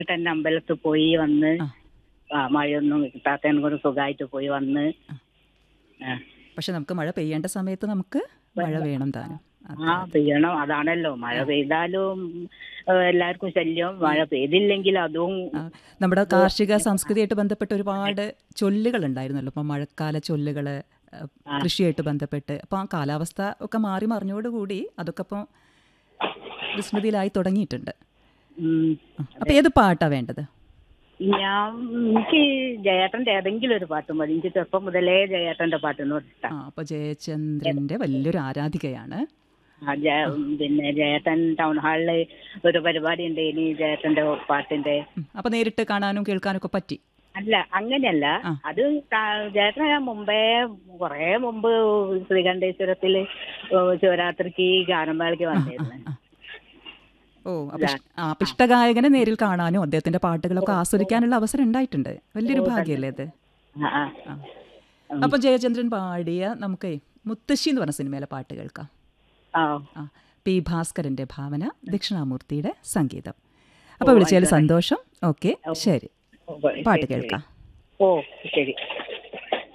തന്നെ അമ്പലത്തിൽ പോയി വന്ന് ആ. ആ മഴയൊന്നും കിട്ടാത്തതിനെ കൊണ്ട് സുഖമായിട്ട് പോയി വന്ന് ആ. പക്ഷെ നമുക്ക് മഴ പെയ്യേണ്ട സമയത്ത് നമുക്ക് മഴ വേണം താനും അത് ആ പെയ്യണം അതാണല്ലോ മഴ പെയ്താലും ഏ, എല്ലാവർക്കും ശല്യം മഴ പെയ്തില്ലെങ്കിൽ അതും ആ, നമ്മുടെ കാർഷിക സംസ്കൃതിയായിട്ട് ബന്ധപ്പെട്ട് ഒരുപാട് ചൊല്ലുകൾ ഉണ്ടായിരുന്നല്ലോ ഇപ്പം മഴക്കാല ചൊല്ലുകൾ കൃഷിയായിട്ട് ബന്ധപ്പെട്ട് അപ്പം ആ കാലാവസ്ഥ ഒക്കെ മാറി മറിഞ്ഞോടുകൂടി അതൊക്കെ ഇപ്പം വിസ്മൃതിയിലായി തുടങ്ങിയിട്ടുണ്ട് ഉം, അപ്പം ഏത് പാട്ടാ വേണ്ടത് ഞാൻ എനിക്ക് ജയേട്ടന്റെ ഏതെങ്കിലും ഒരു പാട്ട് മതി എനിക്ക് ചെറുപ്പം മുതലേ ജയേട്ടന്റെ പാട്ടിനോട് ആ ഇഷ്ടം അപ്പോൾ ജയചന്ദ്രൻ്റെ വലിയൊരു ആരാധികയാണ് ആ, ജയ- പിന്നെ ജയേട്ടൻ ടൗൺ ഹാളില് ഒരു പരിപാടി ഉണ്ട് ഇനി ജയേട്ടന്റെ പാട്ടിന്റെ ഉം, അപ്പം നേരിട്ട് കാണാനും കേൾക്കാനും ഒക്കെ പറ്റി അല്ല അങ്ങനെയല്ല ആ. അത് കാ- ചേട്ടൻ ഞാൻ മുമ്പേ കുറേ മുമ്പ് ശ്രീകണ്ഠേശ്വരത്തില് ശിവരാത്രിക്ക് ഗാനമേളയ്ക്ക് വന്നിരുന്നു ഓ അപ്പം ഇഷ്- ആ അപ്പം ഇഷ്ടഗായകനെ നേരിൽ കാണാനും അദ്ദേഹത്തിന്റെ പാട്ടുകളൊക്കെ ആസ്വദിക്കാനുള്ള അവസരം ഉണ്ടായിട്ടുണ്ട് വലിയൊരു ഭാഗ്യമല്ലേ അത് ആ, ആ. ആ. അപ്പം ജയചന്ദ്രൻ പാടിയ നമുക്ക് മുത്തശ്ശി എന്ന് പറഞ്ഞ സിനിമയിലെ പാട്ട് കേൾക്കാം ആ ആ പി ഭാസ്കരന്റെ ഭാവന ദക്ഷിണാമൂർത്തിയുടെ സംഗീതം അപ്പോൾ വിളിച്ചതിൽ സന്തോഷം ഓക്കെ ശരി ഓ, പാട്ട് ശരി, ശരി. കേൾക്കാം ഓ ശരി